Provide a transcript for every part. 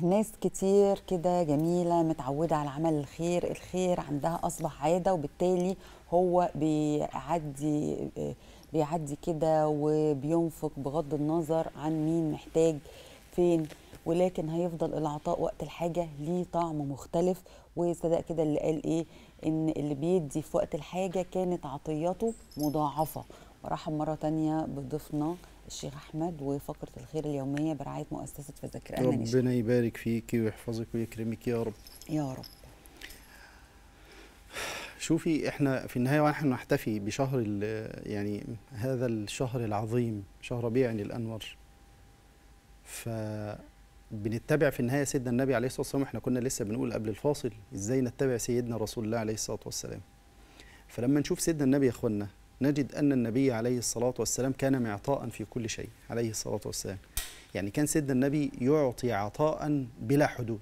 ناس كتير كده جميلة متعودة على عمل الخير الخير عندها أصبح عادة وبالتالي هو بيعدي بيعدي كده وبينفق بغض النظر عن مين محتاج فين ولكن هيفضل العطاء وقت الحاجة ليه طعم مختلف وصدق كده اللي قال ايه ان اللي بيدي في وقت الحاجة كانت عطيته مضاعفة ورحب مرة تانية بضيفنا الشيخ أحمد وفقرة الخير اليومية برعاية مؤسسة فذاكر أهلا يا شيخ. ربنا يبارك فيك ويحفظك ويكرمك يا رب يا رب شوفي احنا في النهايه ونحن نحتفي بشهر ال- يعني هذا الشهر العظيم شهر ربيع الانور فبنتبع في النهايه سيدنا النبي عليه الصلاه والسلام احنا كنا لسه بنقول قبل الفاصل ازاي نتبع سيدنا رسول الله عليه الصلاه والسلام فلما نشوف سيدنا النبي يا اخوانا نجد ان النبي عليه الصلاه والسلام كان معطاء في كل شيء عليه الصلاه والسلام يعني كان سيدنا النبي يعطي عطاء بلا حدود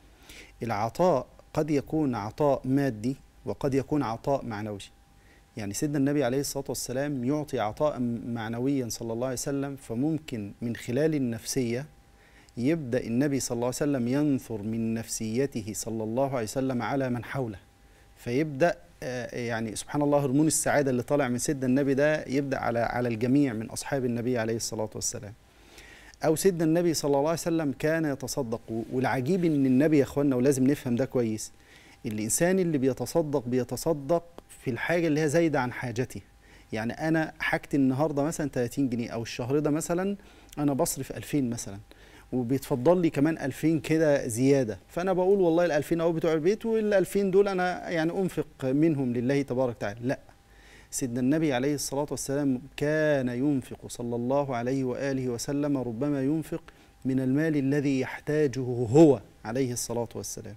العطاء قد يكون عطاء مادي وقد يكون عطاء معنوي يعني سيدنا النبي عليه الصلاة والسلام يعطي عطاء معنويا صلى الله عليه وسلم فممكن من خلال النفسية يبدأ النبي صلى الله عليه وسلم ينثر من نفسيته صلى الله عليه وسلم على من حوله فيبدأ آه، يعني سبحان الله هرمون السعادة اللي طالع من سيدنا النبي ده يبدأ على على الجميع من أصحاب النبي عليه الصلاة والسلام أو سيدنا النبي صلى الله عليه وسلم كان يتصدق والعجيب إن النبي يا إخواننا ولازم نفهم ده كويس الإنسان اللي بيتصدق بيتصدق في الحاجة اللي هي زايدة عن حاجته يعني أنا حاجتي النهاردة مثلا 30 جنيه أو الشهر ده مثلا أنا بصرف 2000 مثلا وبيتفضل لي كمان 2000 كده زيادة فأنا بقول والله ال 2000 أهو بتوع البيت وال 2000 دول أنا يعني أنفق منهم لله تبارك وتعالى لا سيدنا النبي عليه الصلاة والسلام كان ينفق صلى الله عليه وآله وسلم ربما ينفق من المال الذي يحتاجه هو عليه الصلاة والسلام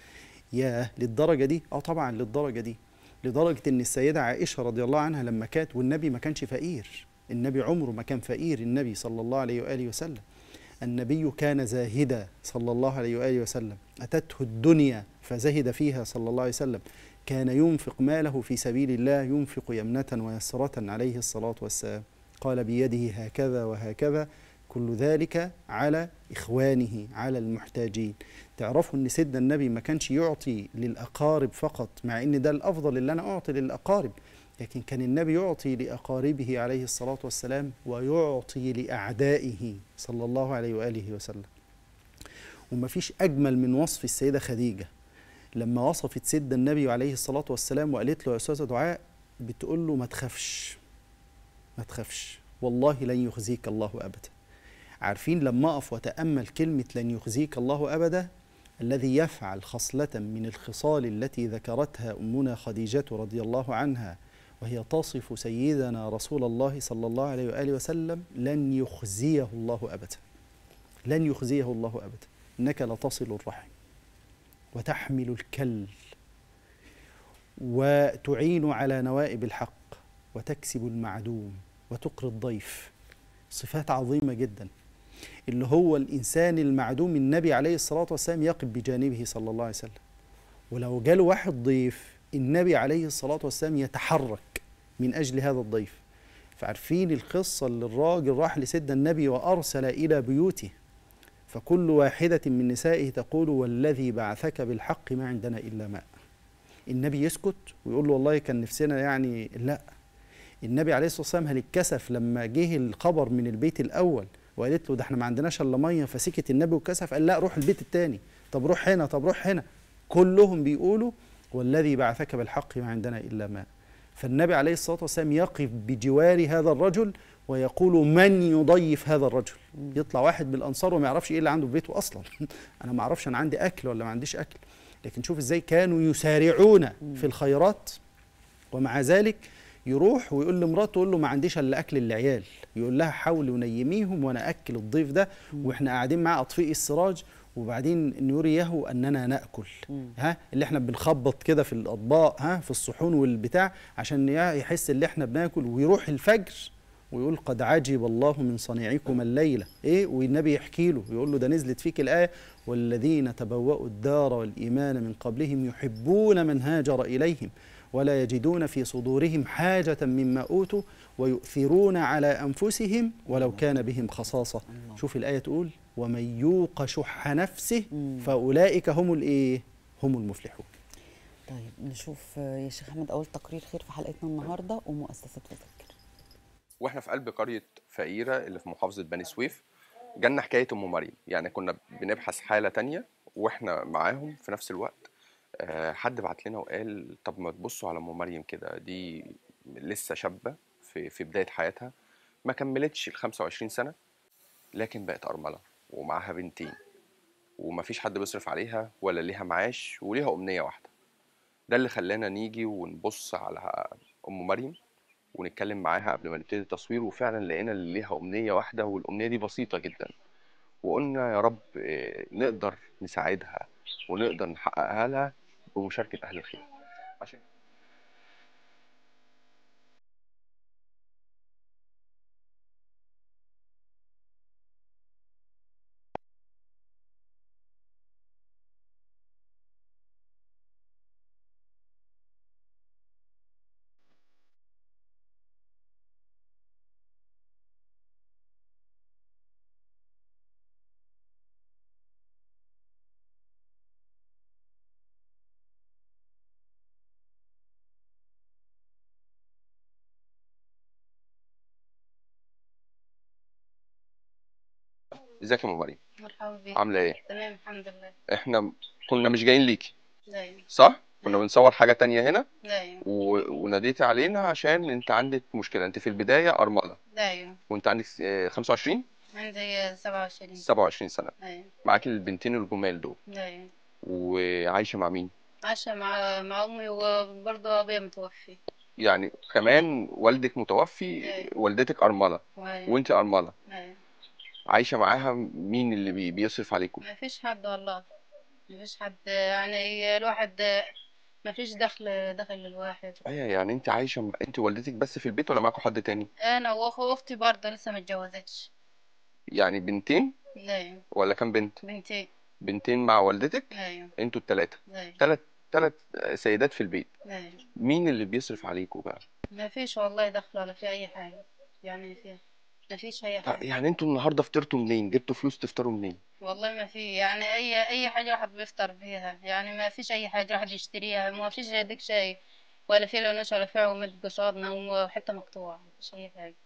ياه للدرجة دي؟ اه طبعا للدرجة دي لدرجة ان السيدة عائشة رضي الله عنها لما كانت والنبي ما كانش فقير النبي عمره ما كان فقير النبي صلى الله عليه وآله وسلم النبي كان زاهدا صلى الله عليه وآله وسلم أتته الدنيا فزهد فيها صلى الله عليه وسلم كان ينفق ماله في سبيل الله ينفق يمنة ويسرة عليه الصلاة والسلام قال بيده هكذا وهكذا كل ذلك على إخوانه على المحتاجين تعرفوا ان سيدنا النبي ما كانش يعطي للاقارب فقط مع ان ده الافضل اللي انا اعطي للاقارب لكن كان النبي يعطي لاقاربه عليه الصلاه والسلام ويعطي لاعدائه صلى الله عليه واله وسلم وما فيش اجمل من وصف السيده خديجه لما وصفت سيدنا النبي عليه الصلاه والسلام وقالت له يا استاذه دعاء بتقول له ما تخافش ما تخافش والله لن يخزيك الله ابدا عارفين لما اقف واتامل كلمه لن يخزيك الله ابدا الذي يفعل خصلة من الخصال التي ذكرتها أمنا خديجة رضي الله عنها وهي تصف سيدنا رسول الله صلى الله عليه وآله وسلم لن يخزيه الله أبدا لن يخزيه الله أبدا إنك لتصل الرحم وتحمل الكل وتعين على نوائب الحق وتكسب المعدوم وتقري الضيف صفات عظيمة جداً اللي هو الإنسان المعدوم النبي عليه الصلاة والسلام يقف بجانبه صلى الله عليه وسلم ولو جاله واحد ضيف النبي عليه الصلاة والسلام يتحرك من أجل هذا الضيف فعارفين القصة اللي الراجل راح لسيدنا النبي وأرسل إلى بيوته فكل واحدة من نسائه تقول والذي بعثك بالحق ما عندنا إلا ماء النبي يسكت ويقول له والله كان نفسنا يعني لا النبي عليه الصلاة والسلام هل اتكسف لما جه الخبر من البيت الأول وقالت له ده احنا ما عندناش الا ميه فسكت النبي وكسف قال لا روح البيت التاني طب روح هنا طب روح هنا كلهم بيقولوا والذي بعثك بالحق ما عندنا الا ماء فالنبي عليه الصلاه والسلام يقف بجوار هذا الرجل ويقول من يضيف هذا الرجل يطلع واحد من الانصار وما يعرفش ايه اللي عنده في بيته اصلا انا ما اعرفش انا عندي اكل ولا ما عنديش اكل لكن شوف ازاي كانوا يسارعون في الخيرات ومع ذلك يروح ويقول لمراته تقول له ما عنديش الا اكل العيال يقول لها حاولي ونيميهم وانا اكل الضيف ده واحنا قاعدين معاه اطفئي السراج وبعدين نريه اننا ناكل ها اللي احنا بنخبط كده في الاطباق ها في الصحون والبتاع عشان يحس ان احنا بناكل ويروح الفجر ويقول قد عجب الله من صنيعكم الليله ايه والنبي يحكي له يقول له ده نزلت فيك الايه والذين تبوأوا الدار والايمان من قبلهم يحبون من هاجر اليهم ولا يجدون في صدورهم حاجة مما أوتوا ويؤثرون على أنفسهم ولو كان بهم خصاصة شوف الآية تقول ومن يوق شح نفسه فاولئك هم الايه هم المفلحون طيب نشوف آه، يا شيخ احمد اول تقرير خير في حلقتنا النهارده ومؤسسه فذكر واحنا في قلب قريه فقيره اللي في محافظه بني سويف جالنا حكايه ام مريم يعني كنا بنبحث حاله تانية واحنا معاهم في نفس الوقت آه، حد بعت لنا وقال طب ما تبصوا على ام مريم كده دي لسه شابه في في بدايه حياتها ما كملتش ال 25 سنه لكن بقت ارمله ومعاها بنتين ومفيش حد بيصرف عليها ولا ليها معاش وليها امنيه واحده ده اللي خلانا نيجي ونبص على ام مريم ونتكلم معاها قبل ما نبتدي التصوير وفعلا لقينا اللي ليها أمنية واحدة والأمنية دي بسيطة جدا وقلنا يا رب آه، نقدر نساعدها ونقدر نحققها لها بمشاركة أهل الخير عشان ازيك يا ام مريم مرحبا بك عاملة ايه؟ تمام الحمد لله احنا كنا مش جايين ليكي دايما صح؟ كنا بنصور حاجة تانية هنا دايما و... وناديتي علينا عشان انت عندك مشكلة انت في البداية أرملة دايما وانت عندك آه، 25 عندي سبعة وعشرين 27 سنة دايما معاكي البنتين الجمال دول دايما وعايشة مع مين؟ عايشة مع مع أمي وبرضه أبويا متوفي يعني كمان والدك متوفي أيوة. والدتك أرملة وهي- وانت أرملة أيوة. عايشة معاها مين اللي بي- بيصرف عليكم ما فيش حد والله ما فيش حد يعني الواحد ما فيش دخل دخل للواحد ايوه يعني انت عايشة مع... انت والدتك بس في البيت ولا معاكم حد تاني أنا وأخو أختي برضه لسه ما اتجوزتش يعني بنتين دايما ولا كام بنت بنتين بنتين مع والدتك أيوة انتوا التلاتة دايما تلات تلات سيدات في البيت دايما مين اللي بيصرف عليكم بقى ما فيش والله دخل ولا في أي حاجة يعني في ما فيش أي حاجة يعني انتوا النهارده فطرتوا منين جبتوا فلوس تفطروا منين والله ما في يعني اي اي حاجه واحد بيفطر بيها يعني ما فيش اي حاجه واحد يشتريها ما فيش يديك شيء ولا في لونش ولا في عومة قصادنا وحتى مقطوعه ما فيش اي حاجه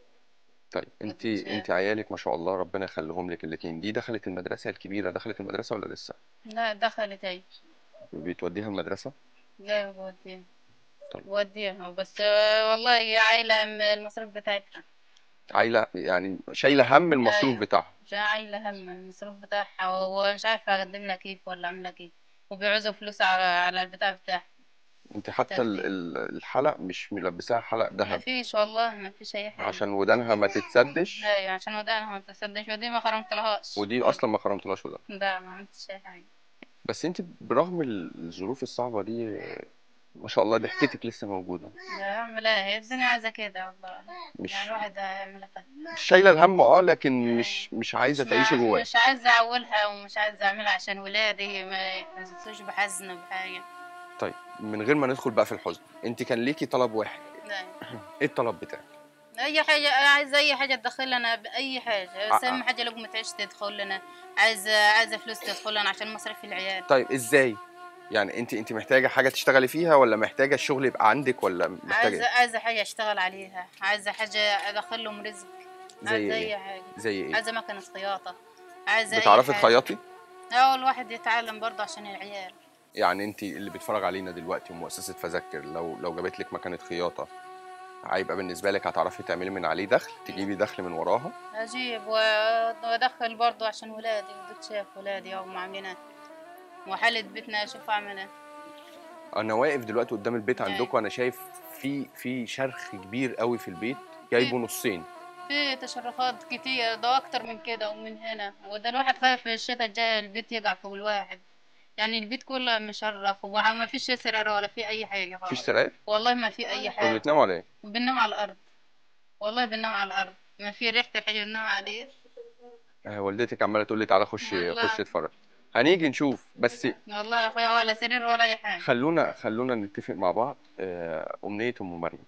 طيب انت مفيش. انت عيالك ما شاء الله ربنا يخليهم لك الاتنين دي دخلت المدرسة الكبيرة دخلت المدرسة ولا لسه لا دخلت اي بتوديها المدرسة لا بوديها طيب. بوديها بس آه، والله هي عايله م- المصروف بتاعتها عايلة يعني شايلة هم المصروف أيوة. بتاعها مش عايله هم المصروف بتاعها ومش عارفه اقدم لها كيف ولا اعمل لها كيف وبيعوزوا فلوس على على البتاع بتاعها انت حتى ال- ترتيب. ال- الحلق مش ملبساها حلق ما ذهب فيش والله ما فيش اي حاجه عشان ودانها ما تتسدش ايوه عشان ودانها ما تصدقش ودي ما خرمتلهاش ودي اصلا ما خرمتلهاش ودان لا ما عملتش اي حاجه بس انت برغم الظروف الصعبة دي ما شاء الله ضحكتك لسه موجودة لا اعمل ايه هي الدنيا عايزه كده والله مش يعني الواحد هيعمل ايه مش شايلة الهم اه لكن مش مش عايزة تعيشي جواه مش عايزه اعولها ومش عايزه اعملها عشان ولادي ما يحسسوش بحزن بحاجه طيب من غير ما ندخل بقى في الحزن انت كان ليكي طلب واحد لا ايه الطلب بتاعك اي حاجه عايزه اي حاجه تدخل لنا باي حاجه بس آه، اهم آه. حاجه لقمه عيش تدخل لنا عايزه عايزه فلوس تدخل لنا عشان مصاريف العيال طيب ازاي يعني انت انت محتاجه حاجه تشتغلي فيها ولا محتاجه الشغل يبقى عندك ولا محتاجه عايزه ايه عايزه حاجه اشتغل عليها عايزه حاجه ادخل لهم رزق زي عايزه ايه اي حاجه زي ايه عايزه مكنه خياطه عايزه أي بتعرفي حاجة. تخيطي اه الواحد يتعلم برضه عشان العيال يعني انت اللي بيتفرج علينا دلوقتي ومؤسسه فذكر لو لو جابت لك مكنه خياطه هيبقى بالنسبه لك هتعرفي تعملي من عليه دخل تجيبي دخل من وراها اجيب و- وادخل برضه عشان ولادي بدك شايف ولادي هم عاملين ايه وحالة بيتنا اشوف اعمل ايه انا واقف دلوقتي قدام البيت أيوة. عندكم انا شايف في في شرخ كبير قوي في البيت جايبه نصين في تشرخات كتير ده اكتر من كده ومن هنا وده الواحد خايف في الشتاء الجاي البيت يقع فوق الواحد يعني البيت كله مشرخ وما فيش سرير ولا في اي حاجه مفيش خالص. سراير والله ما في اي طب حاجه بتناموا على ايه بننام على الارض والله بننام على الارض ما في ريحه الحاجه بننام عليه آه، والدتك عماله تقول لي تعالى خش والله. خش اتفرج هنيجي نشوف بس والله يا اخويا ولا سرير ولا اي حاجه خلونا خلونا نتفق مع بعض آه، أمنية أم مريم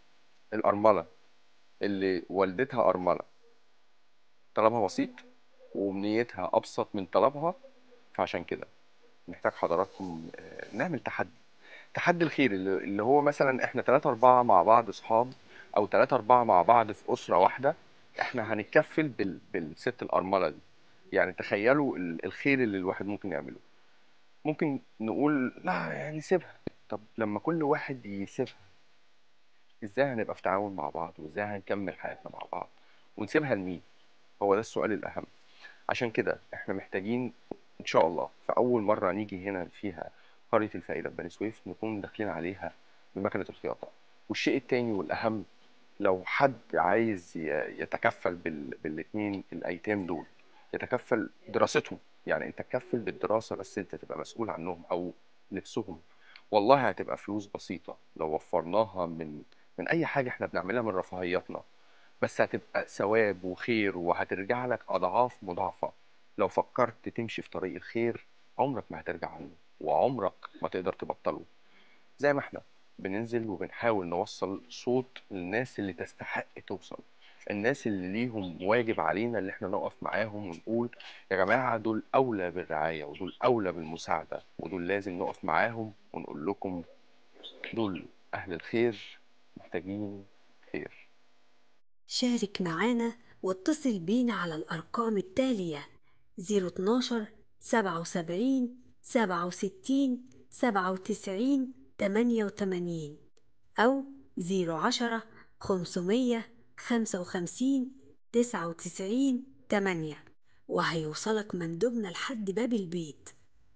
الأرملة اللي والدتها أرملة طلبها بسيط وامنيتها ابسط من طلبها فعشان كده محتاج حضراتكم آه، نعمل تحدي تحدي الخير اللي اللي هو مثلا احنا ثلاثة أربعة مع بعض أصحاب أو ثلاثة أربعة مع بعض في أسرة واحدة احنا هنتكفل بال... بالست الأرملة دي يعني تخيلوا ال- الخير اللي الواحد ممكن يعمله ممكن نقول لا يعني سيبها طب لما كل واحد يسيبها ازاي هنبقى في تعاون مع بعض وازاي هنكمل حياتنا مع بعض ونسيبها لمين هو ده السؤال الأهم عشان كده احنا محتاجين ان شاء الله في اول مره نيجي هنا فيها قريه الفائده في بني سويف نكون داخلين عليها بمكنه الخياطه والشيء التاني والاهم لو حد عايز ي- يتكفل بال... بالاثنين الايتام دول يتكفل دراستهم يعني انت تكفل بالدراسه بس انت تبقى مسؤول عنهم او لبسهم والله هتبقى فلوس بسيطه لو وفرناها من من اي حاجه احنا بنعملها من رفاهياتنا بس هتبقى ثواب وخير وهترجع لك اضعاف مضاعفه لو فكرت تمشي في طريق الخير عمرك ما هترجع عنه وعمرك ما تقدر تبطله زي ما احنا بننزل وبنحاول نوصل صوت للناس اللي تستحق توصل الناس اللي ليهم واجب علينا اللي احنا نقف معاهم ونقول يا جماعة دول أولى بالرعاية ودول أولى بالمساعدة ودول لازم نقف معاهم ونقول لكم دول أهل الخير محتاجين خير شارك معانا واتصل بينا على الأرقام التالية 012 77 67 97 88 أو 010 500 55 99 8 وهيوصلك مندوبنا لحد باب البيت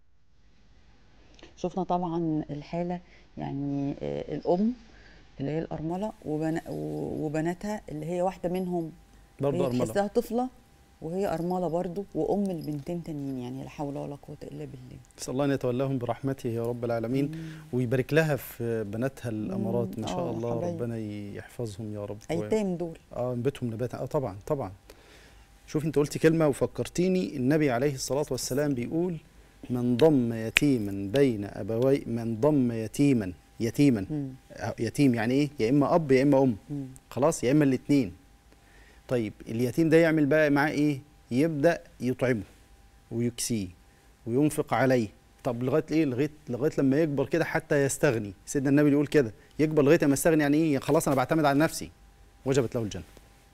شفنا طبعا الحالة يعني آه، الأم اللي هي الأرملة وبنا و- وبناتها اللي هي واحدة منهم برضه هي أرملة تحسها طفلة وهي أرملة برضو وأم البنتين تانيين يعني لا حول ولا قوة إلا بالله نسأل الله أن يتولاهم برحمته يا رب العالمين ويبارك لها في بناتها الأمارات ما شاء آه، الله حبايب. ربنا يحفظهم يا رب أيتام دول اه نبتهم نبات اه طبعا طبعا شوف انت قلت كلمه وفكرتيني النبي عليه الصلاه والسلام بيقول من ضم يتيما بين ابوي من ضم يتيما يتيما مم. آه، يتيم يعني ايه يا اما اب يا اما ام مم. خلاص يا اما الاثنين طيب اليتيم ده يعمل بقى معاه ايه يبدا يطعمه ويكسيه وينفق عليه طب لغايه ايه لغايه لغايه لما يكبر كده حتى يستغني سيدنا النبي يقول كده يكبر لغايه ما يستغني يعني ايه خلاص انا بعتمد على نفسي وجبت له الجنه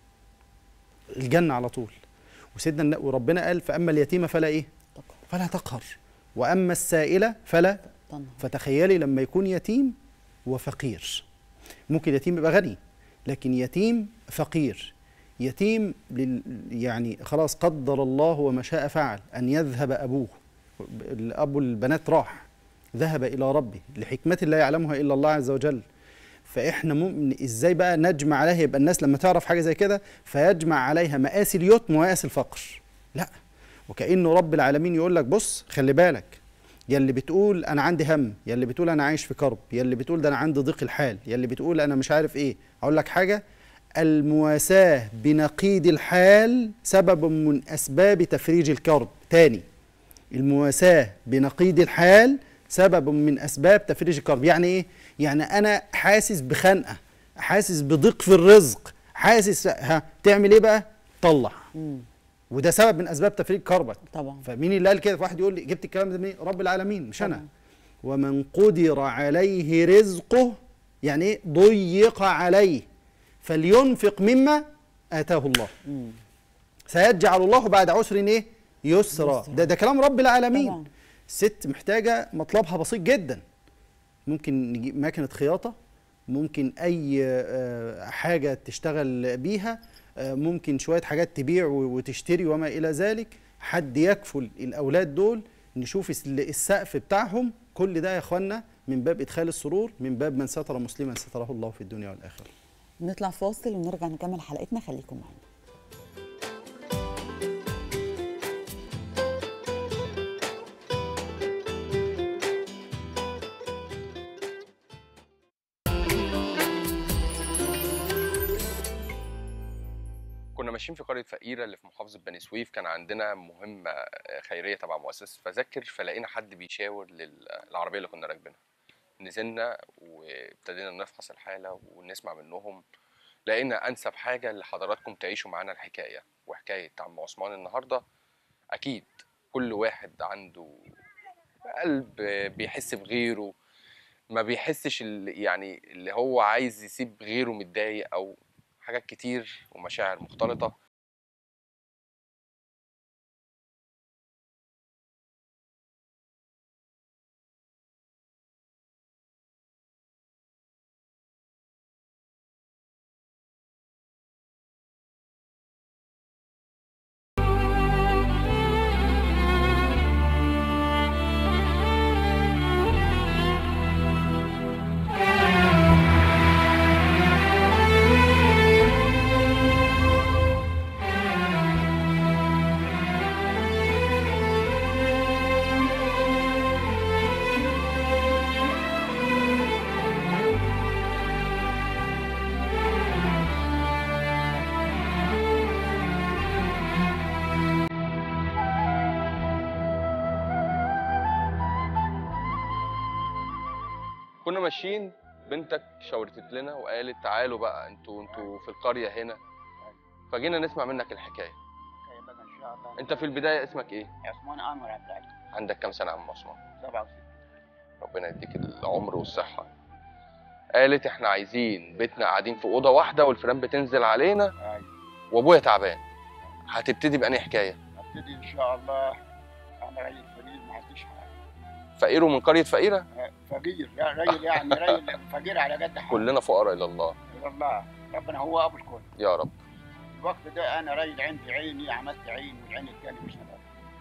الجنه على طول وسيدنا الن- وربنا قال فاما اليتيم فلا ايه تقهر فلا تقهر واما السائله فلا تنهر فتخيلي لما يكون يتيم وفقير ممكن يتيم يبقى غني لكن يتيم فقير يتيم لل يعني خلاص قدر الله وما شاء فعل ان يذهب ابوه الاب البنات راح ذهب الى ربه لحكمه لا يعلمها الا الله عز وجل فاحنا مؤمن ازاي بقى نجمع عليها يبقى الناس لما تعرف حاجه زي كده فيجمع عليها مآسي اليتم ومآسي الفقر لا وكأنه رب العالمين يقول لك بص خلي بالك يا اللي بتقول انا عندي هم يا اللي بتقول انا عايش في كرب يا اللي بتقول ده انا عندي ضيق الحال يا اللي بتقول انا مش عارف ايه اقول لك حاجه المواساه بنقيض الحال سبب من اسباب تفريج الكرب تاني المواساه بنقيض الحال سبب من اسباب تفريج الكرب يعني ايه يعني انا حاسس بخنقه حاسس بضيق في الرزق حاسس ها تعمل ايه بقى طلع مم. وده سبب من اسباب تفريج كربك طبعا فمين اللي قال كده واحد يقول لي جبت الكلام ده منين رب العالمين مش انا طبعاً. ومن قدر عليه رزقه يعني ايه ضيق عليه فلينفق مما اتاه الله مم. سيجعل الله بعد عسر ايه يسرا يسرا. ده ده كلام رب العالمين طبعا الست محتاجه مطلبها بسيط جدا ممكن نجيب ماكينه خياطه ممكن اي آه، حاجه تشتغل بيها آه، ممكن شويه حاجات تبيع و- وتشتري وما الى ذلك حد يكفل الاولاد دول نشوف الس- السقف بتاعهم كل ده يا اخوانا من باب ادخال السرور من باب من ستر مسلما ستره الله في الدنيا والاخره نطلع فاصل ونرجع نكمل حلقتنا خليكم معانا كنا ماشيين في قرية فقيرة اللي في محافظة بني سويف كان عندنا مهمة آه، خيرية تبع مؤسسة فذكر فلقينا حد بيشاور للعربية اللي كنا راكبينها نزلنا وابتدينا نفحص الحالة ونسمع منهم لقينا أنسب حاجة لحضراتكم تعيشوا معانا الحكاية وحكاية عم عثمان النهاردة اكيد كل واحد عنده قلب بيحس بغيره ما بيحسش ال- يعني اللي هو عايز يسيب غيره متضايق او حاجات كتير ومشاعر مختلطة كنا ماشيين بنتك شاورتت لنا وقالت تعالوا بقى انتوا انتوا في القرية هنا فجينا نسمع منك الحكاية طيب بقى ان شاء الله انت في البداية اسمك ايه؟ عثمان انور عبد العزيز عندك كام سنة يا عم عثمان؟ 67 ربنا يديك العمر والصحة قالت احنا عايزين بيتنا قاعدين في أوضة واحدة والفيران بتنزل علينا ايوه وابويا تعبان هتبتدي بأنهي حكاية؟ ابتدي ان شاء الله انا راجل فقير ما عنديش حاجه فقير ومن قرية فقيرة فقير لا راجل يعني راجل فقير على قد حاله كلنا فقراء إلى الله والله ربنا هو ابو الكل يا رب الوقت ده انا راجل عندي عيني عملت عين والعين الثانيه مش نافعه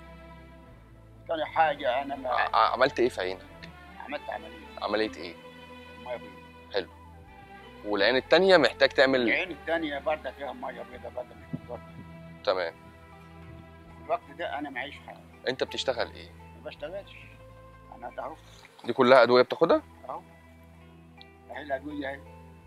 ثاني حاجه انا ما ع- عملت ايه في عينك؟ عملت عمليه عملية ايه؟ ميه بيضاء والعين التانية محتاج تعمل العين الثانيه برضه فيها ميه بيضاء برضه مش بالظبط تمام الوقت ده انا معيش حاجه انت بتشتغل ايه؟ ما بشتغلش انا تعرف دي كلها أدوية بتاخدها؟ اهو اهي الادويه اهي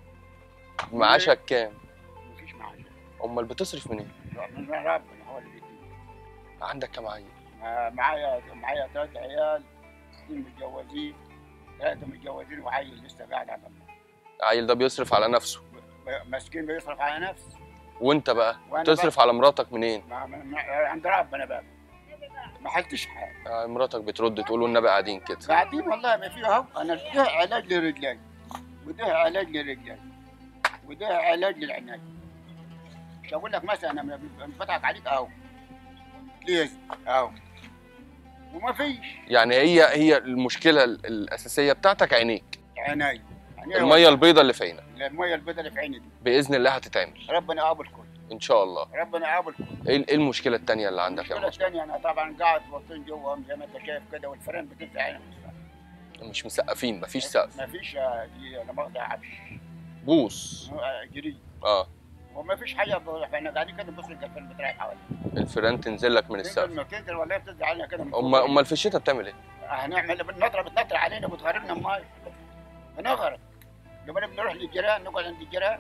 معاشك كام؟ مفيش معاش أمال بتصرف منين؟ من ربنا هو اللي بيديني عندك كام عيل؟ آه، معايا معايا ثلاث عيال اثنين متجوزين ثلاثة متجوزين وعيل لسه قاعد على أمه عيل ده بيصرف على نفسه ب- مسكين بيصرف على نفسه وانت بقى وأنا تصرف على مراتك منين؟ ما ما- ما- عند ربنا بقى ما حلتش حاجة آه، مراتك بترد تقول والنبي قاعدين كده قاعدين والله ما في اهو انا ده علاج لرجلي وده علاج لرجلي وده علاج للعناية مش هقول لك مثلا انا بضحك عليك اهو ليز اهو وما فيش يعني هي هي المشكلة ال- الأساسية بتاعتك عينيك عناية يعني المية البيضاء اللي في عينك المية البيضاء اللي في عيني دي بإذن الله هتتعمل ربنا ابو الكل إن شاء الله ربنا ابو الكل إيه إيه المشكلة التانية اللي عندك يا المشكلة مصطفى؟ الثانية أنا طبعا قاعد في وسطين جوا زي ما أنت شايف كده والفرن بتنزل علينا من السقف. مش مسقفين مفيش سقف ما فيش آه، دي لا مؤاخذة عفش بوص آه، جري اه وما فيش حاجة ب- احنا قاعدين كده نبص لقى الفرن بتراعي حوالي الفيران تنزل لك من السقف تنزل تنزل ولا بتنزل علينا كده من فوق. امال امال في الشتاء بتعمل ايه؟ هنعمل النطرة بتنطر علينا بتغرقنا الماي بنغرق لما بنروح للجيران نقعد عند الجيران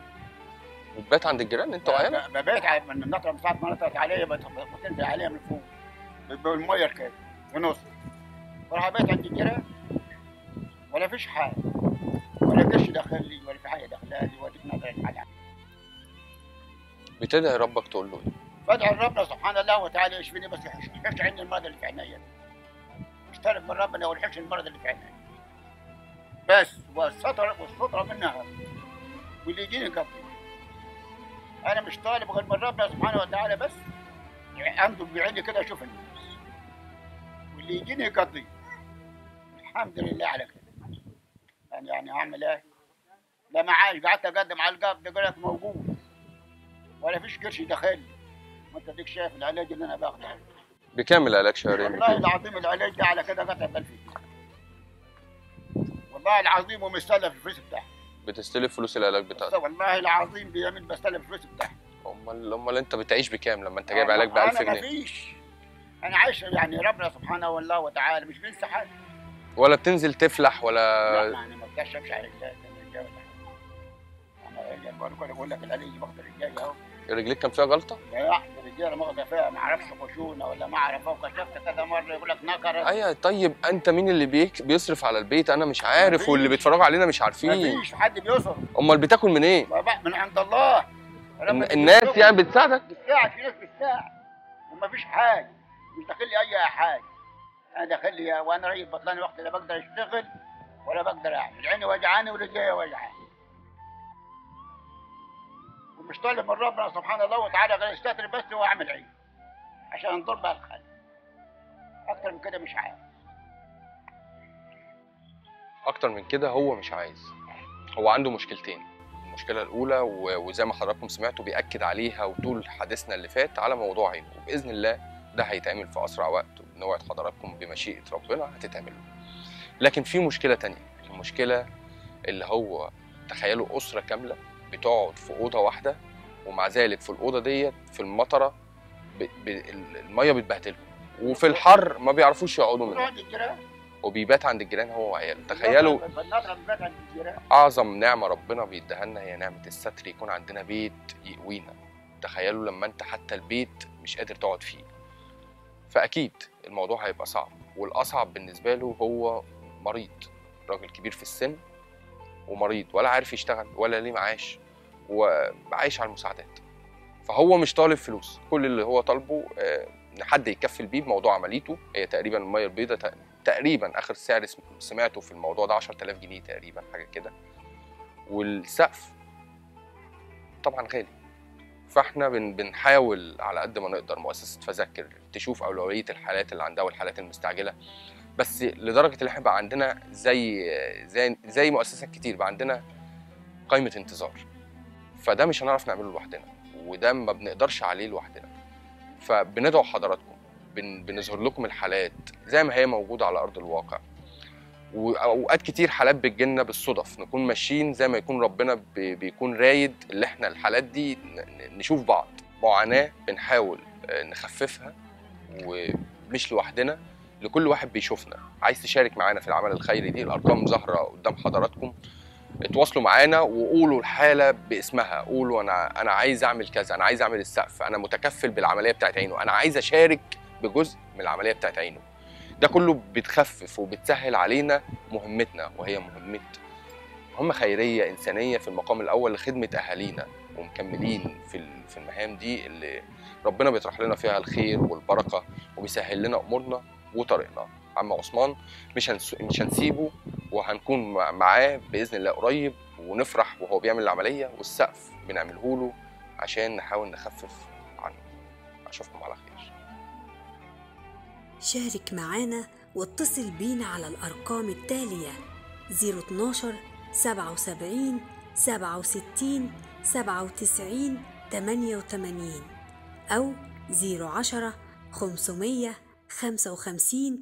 بتبات عند الجيران انت وعيالك؟ ب- ببيت على- من النطرة من ساعة ما نطرت عليا بت- بتنزل عليها من فوق بالمية كده في نص بروح ابيت عند الجيران ولا فيش حاجة ولا قرش دخل لي ولا في حاجة دخلها لي ولا في نظرة الحاجة بتدعي ربك تقول له ايه؟ فادعي ربنا سبحان الله وتعالى يشفيني بس يحش يحش عني المرض اللي في عينيا اشترك من ربنا والحش المرض اللي في عينيا بس والستر والسترة منها واللي يجيني قبل انا مش طالب غير من ربنا سبحانه وتعالى بس عنده بعيني كده اشوف الناس واللي يجيني يقضي الحمد لله على كده يعني يعني اعمل ايه؟ لا معاش قعدت اقدم على القبض يقول لك موجود ولا فيش قرش دخل وانت ديك شايف العلاج اللي انا باخده بكام العلاج شهريا؟ والله العظيم العلاج ده على كده قطع ب 2000 والله العظيم ومستلف الفلوس بتاعه بتستلف فلوس العلاج بتاعتك والله العظيم بيمين بستلف الفلوس بتاعه امال امال انت بتعيش بكام لما انت جايب علاج ب 1000 انا جنيه؟ مفيش انا عايش يعني ربنا سبحانه والله وتعالى مش بنسى حاجه ولا بتنزل تفلح لا ولا ما انا ما بقدرش امشي على رجلي انا رجال بقول لك بقول لك العلاج باخد رجالي اهو رجليك كان فيها غلطه؟ لا الرجاله ماخده فيها ما اعرفش خشونه ولا ما اعرف وكشفت كذا مره يقول لك نكره ايوه طيب انت مين اللي بيك بيصرف على البيت انا مش عارف واللي مفيش. بيتفرجوا علينا مش عارفين مفيش حد بيصرف امال بتاكل منين؟ بابا من عند الله الن- ربنا الناس بيرزقه. يعني بتساعدك؟ بتساعد في ناس بتساعد وما فيش حاجه مش داخل لي اي حاجه انا داخل لي وانا راجل بطلان وقت لا بقدر اشتغل ولا بقدر اعمل عيني وجعاني ورجلي وجعاني ومش طالب من ربنا سبحانه الله وتعالى غير استتر بس واعمل عين عشان انظر بها الخلق اكتر من كده مش عارف اكتر من كده هو مش عايز هو عنده مشكلتين المشكله الاولى و- وزي ما حضراتكم سمعتوا بياكد عليها وطول حديثنا اللي فات على موضوع عينه وباذن الله ده هيتعمل في اسرع وقت وبنوعد حضراتكم بمشيئه ربنا هتتعمل لكن في مشكله تانية المشكله اللي هو تخيلوا اسره كامله بتقعد في اوضه واحده ومع ذلك في الاوضه ديت في المطره ب... ب... الميه بتبهدلهم وفي الحر ما بيعرفوش يقعدوا منها عند الجيران وبيبات عند الجيران هو وعياله تخيلوا النطره بتبات عند الجيران اعظم نعمه ربنا بيديها لنا هي نعمه الستر يكون عندنا بيت يقوينا تخيلوا لما انت حتى البيت مش قادر تقعد فيه فاكيد الموضوع هيبقى صعب والاصعب بالنسبه له هو مريض راجل كبير في السن ومريض ولا عارف يشتغل ولا ليه معاش وعايش على المساعدات فهو مش طالب فلوس كل اللي هو طالبه آه، ان حد يكفل بيه بموضوع عمليته هي تقريبا الميه البيضاء تق- تقريبا اخر سعر سم- سمعته في الموضوع ده 10000 جنيه تقريبا حاجه كده والسقف طبعا غالي فاحنا بن بنحاول على قد ما نقدر مؤسسه فذكر تشوف اولويه الحالات اللي عندها والحالات المستعجله بس لدرجه ان احنا بقى عندنا زي زي زي مؤسسات كتير بقى عندنا قائمه انتظار فده مش هنعرف نعمله لوحدنا وده ما بنقدرش عليه لوحدنا فبندعو حضراتكم بن بنظهر لكم الحالات زي ما هي موجوده على ارض الواقع واوقات كتير حالات بتجيلنا بالصدف نكون ماشيين زي ما يكون ربنا بي- بيكون رايد اللي احنا الحالات دي ن- ن- نشوف بعض معاناه بنحاول آه، نخففها ومش لوحدنا لكل واحد بيشوفنا عايز تشارك معانا في العمل الخيري دي الارقام ظاهره قدام حضراتكم اتواصلوا معانا وقولوا الحاله باسمها قولوا انا انا عايز اعمل كذا انا عايز اعمل السقف انا متكفل بالعمليه بتاعت عينه انا عايز اشارك بجزء من العمليه بتاعت عينه ده كله بتخفف وبتسهل علينا مهمتنا وهي مهمه مهمه خيريه انسانيه في المقام الاول لخدمه اهالينا ومكملين في ال- في المهام دي اللي ربنا بيطرح لنا فيها الخير والبركه وبيسهل لنا امورنا وطريقنا عم عثمان مش هنس... مش هنسيبه وهنكون مع- معاه باذن الله قريب ونفرح وهو بيعمل العمليه والسقف بنعمله له عشان نحاول نخفف عنه اشوفكم على خير شارك معانا واتصل بينا على الأرقام التالية 012 77 67 97 88 أو 010 500 55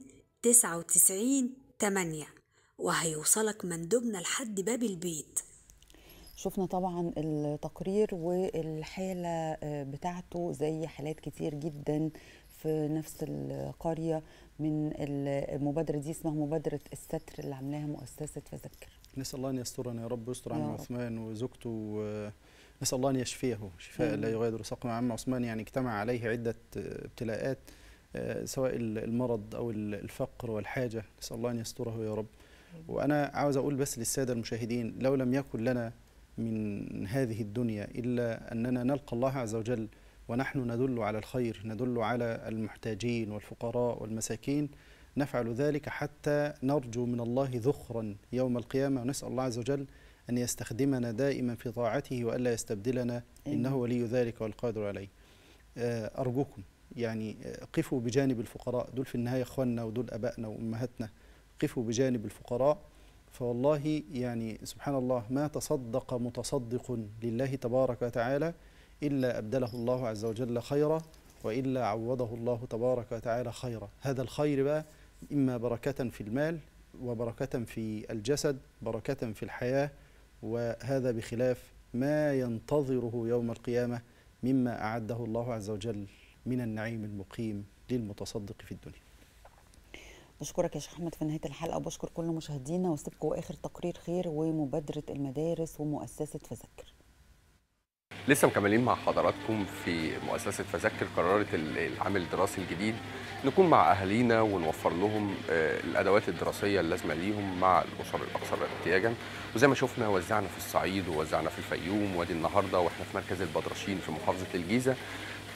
99 8 وهيوصلك مندوبنا لحد باب البيت شفنا طبعا التقرير والحالة آه، بتاعته زي حالات كتير جدا في نفس القرية من المبادرة دي اسمها مبادرة الستر اللي عاملاها مؤسسة فذكر نسال الله ان يسترنا يا رب ويستر يا عم رب. عثمان وزوجته و- نسال الله ان يشفيه شفاء لا آمين. يغادر سقما عم عثمان يعني اجتمع عليه عده آه، ابتلاءات آه، سواء ال- المرض او ال- الفقر والحاجه نسال الله ان يستره يا رب وانا عاوز اقول بس للساده المشاهدين لو لم يكن لنا من هذه الدنيا الا اننا نلقى الله عز وجل ونحن ندل على الخير ندل على المحتاجين والفقراء والمساكين نفعل ذلك حتى نرجو من الله ذخرا يوم القيامه ونسال الله عز وجل ان يستخدمنا دائما في طاعته والا يستبدلنا آمين. انه ولي ذلك والقادر عليه. آه، ارجوكم يعني آه، قفوا بجانب الفقراء دول في النهايه اخواننا ودول ابائنا وامهاتنا قفوا بجانب الفقراء فوالله يعني سبحان الله ما تصدق متصدق لله تبارك وتعالى الا ابدله الله عز وجل خيرا والا عوضه الله تبارك وتعالى خيرا هذا الخير بقى اما بركه في المال وبركه في الجسد بركه في الحياه وهذا بخلاف ما ينتظره يوم القيامه مما اعده الله عز وجل من النعيم المقيم للمتصدق في الدنيا بشكرك يا شيخ احمد في نهايه الحلقه وبشكر كل مشاهدينا واسيبكم اخر تقرير خير ومبادره المدارس ومؤسسه فذكر لسه مكملين مع حضراتكم في مؤسسة فذكر قررت ال- العام الدراسي الجديد نكون مع أهالينا ونوفر لهم آه، الأدوات الدراسية اللازمة ليهم مع الأسر الأكثر احتياجا وزي ما شفنا وزعنا في الصعيد ووزعنا في الفيوم وادي النهارده واحنا في مركز البدرشين في محافظة الجيزة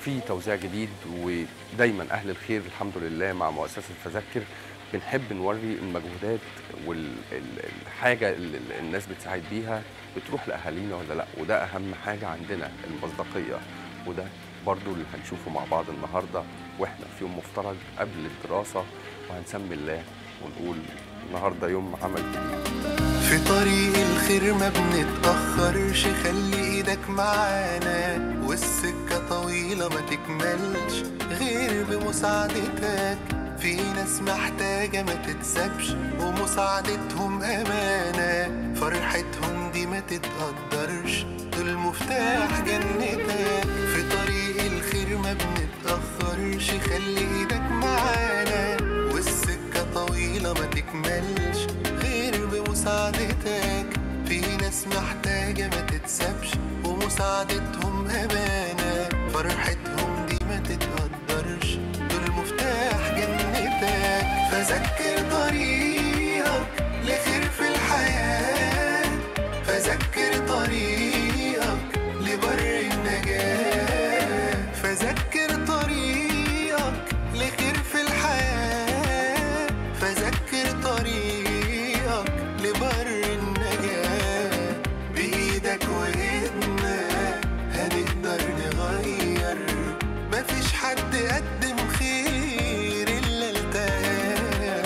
في توزيع جديد ودايما اهل الخير الحمد لله مع مؤسسه فذكر بنحب نوري المجهودات والحاجه اللي الناس بتساعد بيها بتروح لاهالينا ولا لا وده اهم حاجه عندنا المصداقيه وده برضو اللي هنشوفه مع بعض النهارده واحنا في يوم مفترج قبل الدراسه وهنسمي الله ونقول النهارده يوم عمل جديد في طريق الخير ما بنتأخرش خلي ايدك معانا والسكة طويلة ما تكملش غير بمساعدتك في ناس محتاجة ما تتسابش ومساعدتهم أمانة فرحتهم دي ما تتقدرش دول مفتاح جنتك في طريق الخير ما بنتأخرش خلي ايدك معانا والسكة طويلة ما تكملش غير بمساعدتك في ناس محتاجة ما تتسابش ومساعدتهم أمانة فرحتهم دي ما تتقدرش دول مفتاح جنتك فذكر طريقك لخير في الحياة فذكر طريقك لبر النجاة فذكر طريقك لخير في الحياة فذكر طريقك لبر النجاة بإيدك وإيدنا هنقدر نغير مفيش حد قدم خير إلا التاني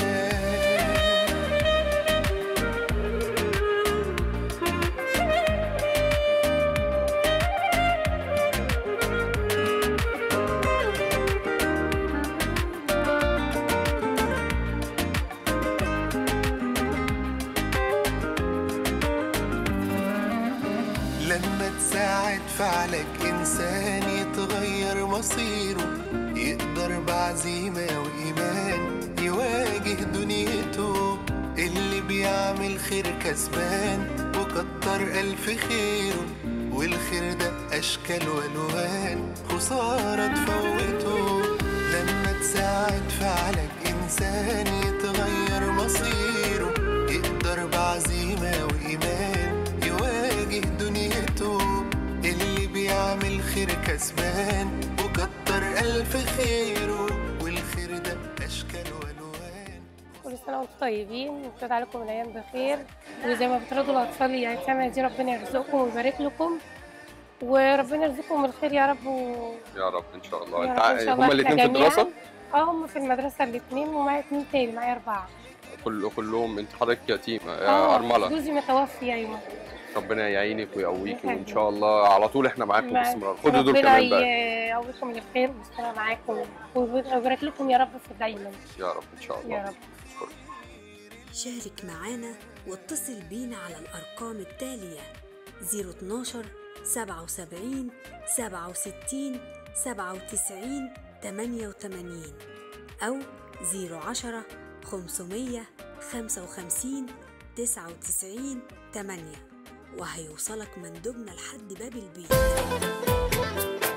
لما تساعد فعلك إنسان يتغير مصيره يقدر بعزيمة وإيمان يواجه دنيته اللي بيعمل خير كسبان وكتر ألف خيره والخير ده أشكال وألوان خسارة تفوته لما تساعد فعلك إنسان يتغير مصيره يقدر بعزيمة وإيمان يواجه دنيته اللي بيعمل خير كسبان وكتر ألف خيره والخير ده أشكال وألوان كل سنة وانتم طيبين وبتعود عليكم الأيام بخير وزي ما بترضوا الأطفال يعني السنة دي ربنا يرزقكم ويبارك لكم وربنا يرزقكم الخير يا رب و... يا رب ان شاء الله يا انت رب إن ع- شاء الله هما الاثنين في إحنا جميعاً. الدراسه اه هم في المدرسة الاثنين ومعايا اتنين تاني معايا أربعة كل كلهم انت حضرتك يتيم اه ارمله جوزي متوفي أيوة ربنا يعينك ويقويك وان يخليك. شاء الله على طول احنا معاكم مع- باستمرار خدوا دول ربنا كمان بقى يقويكم الخير والسلام معاكم ويبارك لكم يا رب في دايما يا رب ان شاء الله يا رب أشكرك. شارك معانا واتصل بينا على الأرقام التالية 012 77 67 97 88 أو 010 500 55 99 8 وهيوصلك مندوبنا لحد باب البيت